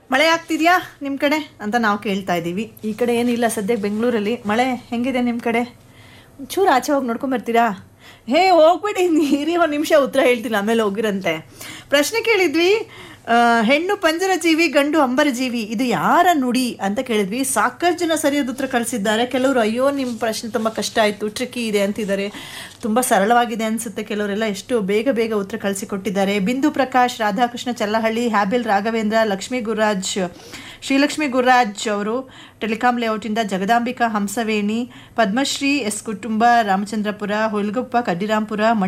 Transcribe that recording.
ಮಳೆ ಆಗ್ತಿದ್ಯಾ ನಿಮ್ಮ ಕಡೆ ಅಂತ ನಾವು ಕೇಳ್ತಾ ಇದ್ದೀವಿ ಈ ಕಡೆ ಏನಿಲ್ಲ ಸದ್ಯಕ್ಕೆ ಬೆಂಗಳೂರಲ್ಲಿ ಮಳೆ ಹೆಂಗಿದೆ ನಿಮ್ಮ ಕಡೆ ಒಂಚೂರು ಆಚೆ ಹೋಗಿ ನೋಡ್ಕೊಂಬರ್ತೀರಾ ಹೇ ಹೋಗ್ಬಿಡಿ ನೀರಿ ಒಂದು ನಿಮಿಷ ಉತ್ತರ ಹೇಳ್ತಿಲ್ಲ ಆಮೇಲೆ ಹೋಗಿರಂತೆ ಪ್ರಶ್ನೆ ಕೇಳಿದ್ವಿ ಆ, ಹೆಣ್ಣು ಪಂಜರ ಜೀವಿ ಗಂಡು ಅಂಬರ ಜೀವಿ ಇದು ಯಾರ ನುಡಿ ಅಂತ ಕೇಳಿದ್ವಿ ಸಾಕಷ್ಟು ಜನ ಸರಿಯಾದ ಉತ್ತರ ಕಳಿಸಿದ್ದಾರೆ ಕೆಲವರು ಅಯ್ಯೋ ನಿಮ್ಮ ಪ್ರಶ್ನೆ ತುಂಬ ಕಷ್ಟ ಆಯಿತು ಟ್ರಿಕ್ಕಿ ಇದೆ ಅಂತಿದ್ದಾರೆ ತುಂಬ ಸರಳವಾಗಿದೆ ಅನಿಸುತ್ತೆ ಕೆಲವರೆಲ್ಲ ಎಷ್ಟು ಬೇಗ ಬೇಗ ಉತ್ತರ ಕಳಿಸಿಕೊಟ್ಟಿದ್ದಾರೆ ಬಿಂದು ಪ್ರಕಾಶ್ ರಾಧಾಕೃಷ್ಣ ಚಲ್ಲಹಳ್ಳಿ ಹ್ಯಾಬಿಲ್ ರಾಘವೇಂದ್ರ ಲಕ್ಷ್ಮೀ ಗುರುರಾಜ್ ಶ್ರೀಲಕ್ಷ್ಮಿ ಗುರುರಾಜ್ ಅವರು ಟೆಲಿಕಾಂ ಲೇಔಟಿಂದ ಜಗದಾಂಬಿಕಾ ಹಂಸವೇಣಿ ಪದ್ಮಶ್ರೀ ಎಸ್ ಕುಟುಂಬ ರಾಮಚಂದ್ರಪುರ ಹುಲ್ಗುಪ್ಪ ಕಡ್ಡಿರಾಂಪುರ